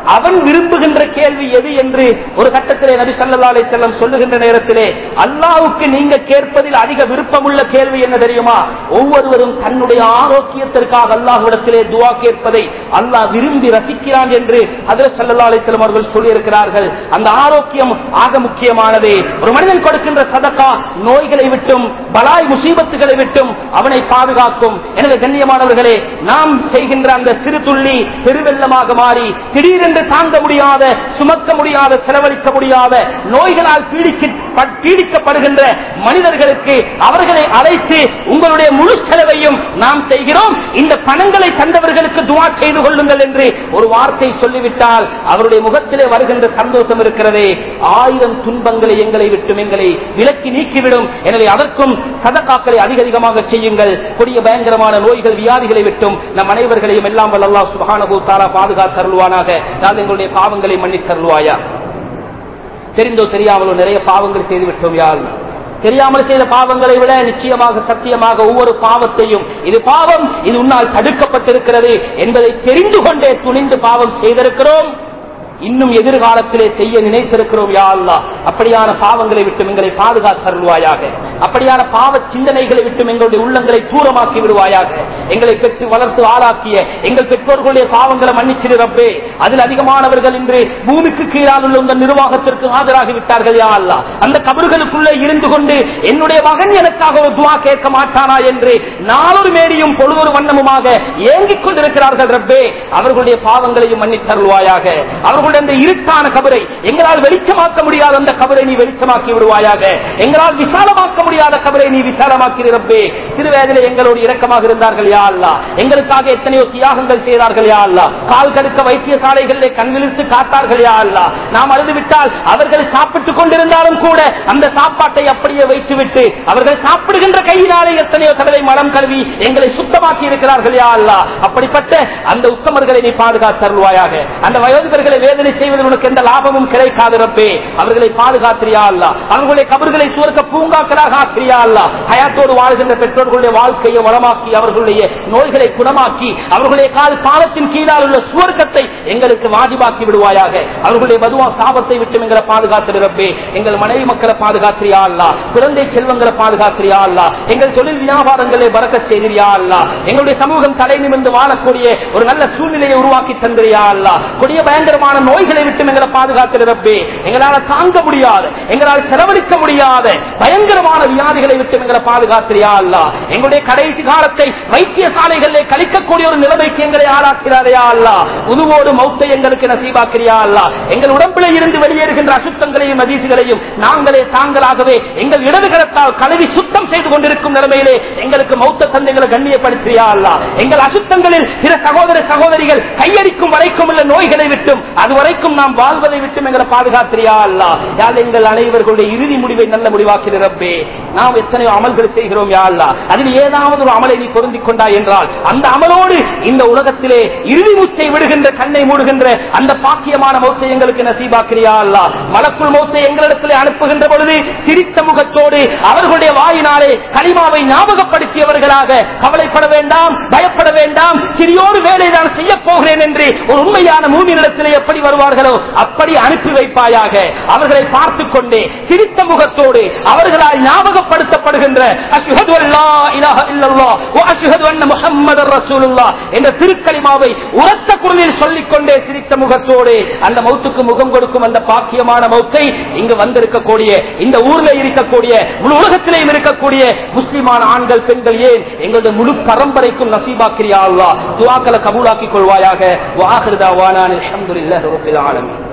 அவன் விரும்புகின்ற கேள்வி எது என்று ஒரு கட்டத்திலே நபி ஸல்லல்லாஹு அலைஹி வஸல்லம் சொல்லுகின்ற நேரத்திலே அல்லாஹ்வுக்கு நீங்க கேட்பதில் அதிக விருப்பமுள்ள கேள்வி என்ன தெரியுமா ஒவ்வொருவரும் தன்னுடைய ஆரோக்கியத்திற்காக அல்லாஹ்விடத்திலே துஆ கேட்பதை அல்லாஹ் விரும்பி ரசிக்கிறான் என்று ஹஜ்ரத் ஸல்லல்லாஹு அலைஹி வஸல்லம் அவர்கள் சொல்லியிருக்கிறார்கள் அந்த ஆரோக்கியம் ஆக முக்கியமானது ஒரு மனிதன் கொடுக்கின்ற சதக்கா நோய்களை விட்டும் பலாய் முசீபத்துகளை விட்டும் அவனை பாதுகாக்கும் எனவே கண்ணியமானவர்களே நாம் செய்கின்ற அந்த சிறு துள்ளி பெருவெள்ளமாக மாறி திடீரென்று தாங்க முடியாத சுமக்க முடியாத செலவழிக்க முடியாத நோய்களால் பீடிக்க பீடிக்கப்படுகின்ற மனிதர்களுக்கு அவர்களை அழைத்து உங்களுடைய முழு செலவையும் நாம் செய்கிறோம் இந்த பணங்களை தந்தவர்களுக்கு துவா செய்து கொள்ளுங்கள் என்று ஒரு வார்த்தை சொல்லிவிட்டால் அவருடைய முகத்திலே வருகின்ற சந்தோஷம் இருக்கிறதே ஆயிரம் துன்பங்களை எங்களை விட்டும் எங்களை விலக்கி நீக்கிவிடும் எனவே அதற்கும் சதக்காக்களை அதிக அதிகமாக செய்யுங்கள் கொடிய பயங்கரமான நோய்கள் வியாதிகளை விட்டும் நம் அனைவர்களையும் எல்லாம் வல்ல அல்லாஹ் சுப்ஹானஹு தஆலா பாதுகாத்தருள்வானாக நான் எங்களுடைய பாவங்களை மன்னித்தருள்வாயா தெரிந்தோ தெரியாமலோ நிறைய பாவங்கள் செய்து விட்டோம் யார் தெரியாமல் செய்த பாவங்களை விட நிச்சயமாக சத்தியமாக ஒவ்வொரு பாவத்தையும் இது பாவம் இது உன்னால் தடுக்கப்பட்டிருக்கிறது என்பதை தெரிந்து கொண்டே துணிந்து பாவம் செய்திருக்கிறோம் இன்னும் எதிர்காலத்திலே செய்ய நினைத்திருக்கிறோம் யா அல்லாஹ் அப்படியான பாவங்களை விட்டு எங்களை பாதுகாத்தருள்வாயாக அப்படியான பாவ சிந்தனைகளை விட்டு எங்களுடைய உள்ளங்களை தூரமாக்கி விடுவாயாக எங்களை பெற்று வளர்த்து ஆளாக்கிய எங்கள் பெற்றோர்களுடைய பாவங்களை மன்னிச்சிரு ரப்பே அதில் அதிகமானவர்கள் இன்று பூமிக்கு கீழால் உள்ள உங்கள் நிர்வாகத்திற்கு ஆஜராகி விட்டார்கள் யா அல்லாஹ் அந்த கபறுகளுக்குள்ளே இருந்து கொண்டு என்னுடைய மகன் எனக்காக ஒரு துவா கேட்க மாட்டானா என்று நாளொரு மேரியும் பொழுதொரு வண்ணமுமாக ஏங்கிக் கொண்டிருக்கிறார்கள் ரப்பே அவர்களுடைய பாவங்களையும் மன்னித்தருள்வாயாக அவர்களுடைய அந்த இருட்டான கபரை எங்களால் வெளிச்சமாக்க முடியாத அந்த கபரை நீ வெளிச்சமாக்கி விடுவாயாக எங்களால் விசாலமாக்க முடியாத கபரை நீ விசாலமாக்கி ரப்பே சிறுவயதிலே எங்களோடு இரக்கமாக இருந்தார்கள் யா அல்லா எங்களுக்காக எத்தனையோ தியாகங்கள் செய்தார்கள் யா அல்லா கால் கடுக்க வைத்தியசாலைகளிலே கண்விழித்து காத்தார்கள் யா அல்லா நாம் அழுது விட்டால் அவர்கள் சாப்பிட்டுக் கொண்டிருந்தாலும் கூட அந்த சாப்பாட்டை அப்படியே வைத்துவிட்டு அவர்கள் சாப்பிடுகின்ற கையினாலே எத்தனையோ தடவை மலம் கழுவி எங்களை சுத்தமாக்கி இருக்கிறார்கள் யா அல்லா அப்படிப்பட்ட அந்த உத்தமர்களை நீ பாதுகாத்தருள்வாயாக அந்த வயோதிகர்களை வேதனை செய்வதில் உனக்கு எந்த லாபமும் கிடைக்காது ரப்பே அவர்களை பாதுகாத்திரியா அல்லா அவர்களுடைய கபர்களை சுவர்க்க பூங்காக்களாக ஆக்கிரியா அல்லா ஹயாத்தோடு வாழ்கின்ற பெற்றோர்களுடைய வாழ்க்கையை வளமாக்கி அவர்களுடைய நோய்களை குணமாக்கி அவர்களுடைய கால் பாலத்தின் கீழால் உள்ள சுவர்க்கத்தை எங்களுக்கு வாஜிபாக்கி விடுவாயாக அவர்களுடைய மதுவா சாபத்தை விட்டு எங்களை பாதுகாத்து ரப்பே எங்கள் மனைவி மக்களை பாதுகாத்திரியா அல்லா குழந்தை செல்வங்களை பாதுகாத்திரியா அல்லா எங்கள் தொழில் வியாபாரங்களை பறக்க செய்திரியா அல்லா எங்களுடைய சமூகம் தலை நிமிர்ந்து வாழக்கூடிய ஒரு நல்ல சூழ்நிலையை உருவாக்கி தந்திரியா அல்லா கொடிய பயங்கரமான நோய்களை விட்டு எங்களை பாதுகாத்து ரப்பே எங்களால் தாங்க முடியாத எங்களால் செலவழிக்க முடியாத பயங்கரமான வியாதிகளை விட்டு எங்களை பாதுகாத்திரியா அல்லா எங்களுடைய கடைசி காலத்தை வைத்தியசாலைகளிலே கழிக்கக்கூடிய ஒரு நிலைமைக்கு எங்களை ஆளாக்கிறாரையா அல்லா உதுவோடு மௌத்தை எங்களுக்கு நசீபாக்கிறியா அல்லா எங்கள் உடம்பிலே இருந்து வெளியேறுகின்ற அசுத்தங்களையும் நதீசுகளையும் நாங்களே தாங்களாகவே எங்கள் இடதுகரத்தால் கழுவி சுத்தம் செய்து கொண்டிருக்கும் நிலைமையிலே எங்களுக்கு மௌத்த தந்தைகளை கண்ணியப்படுத்தியா அல்லா எங்கள் அசுத்தங்களில் சில சகோதர சகோதரிகள் கையடிக்கும் வரைக்கும் உள்ள நோய்களை விட்டும் அது வரைக்கும் நாம் வாழ்வதை விட்டும் எங்களை பாதுகாத்திரியா அல்லா யாழ் எங்கள் அனைவர்களுடைய இறுதி முடிவை நல்ல முடிவாக்கி ரப்பே நாம் எத்தனையோ அமல்கள் செய்கிறோம் யா அல்லா அதில் ஏதாவது ஒரு அமலை நீ பொருந்திக் கொண்டாய் என்றால் அந்த அமலோடு இந்த உலகத்திலே இறுதி மூச்சை விடுகின்ற கண்ணை மூடுகின்ற அந்த பாக்கியமான மௌத்தை எங்களுக்கு நசீபாக்கிறியா அல்லா மலக்குள் மௌத்தை எங்களிடத்திலே அனுப்புகின்ற பொழுது சிரித்த முகத்தோடு அவர்களுடைய வாயினாலே கலிமாவை ஞாபகப்படுத்தியவர்களாக கவலைப்பட வேண்டாம் பயப்பட வேண்டாம் சிறியோரு வேலை நான் செய்ய போகிறேன் என்று ஒரு உண்மையான மூமியிடத்திலே எப்படி வருவார்களோ அப்படி அனுப்பி வைப்பாயாக அவர்களை பார்த்துக் கொண்டே சிரித்த முகத்தோடு அவர்களால் ஞாபகப்படுத்தப்படுகின்ற அஷ்ஹது அல்லா இலாஹ இல்லல்லாஹ் வ அஷ்ஹது அன்ன முஹம்மதர் ரசூலுல்லாஹ் என்ற திருக்கலிமாவை உரத்த குரலில் சொல்லிக் கொண்டே சிரித்த முகத்தோடு அந்த மௌத்துக்கு முகம் கொடுக்கும் அந்த பாக்கியமான மௌத்தை இங்கு வந்திருக்கக்கூடிய இந்த ஊர்ல இருக்கக்கூடிய முழு உலகத்திலேயும் இருக்கக்கூடிய முஸ்லிமான ஆண்கள் பெண்கள் ஏன் எங்களுடைய முழு பரம்பரைக்கும் நசீபாக்கிரியா அல்லா துவாக்களை கபூலாக்கிக் கொள்வாயாக வாஹிருதா வானான் அல்ஹம்துலில்லாஹி ரப்பில் ஆலமீன்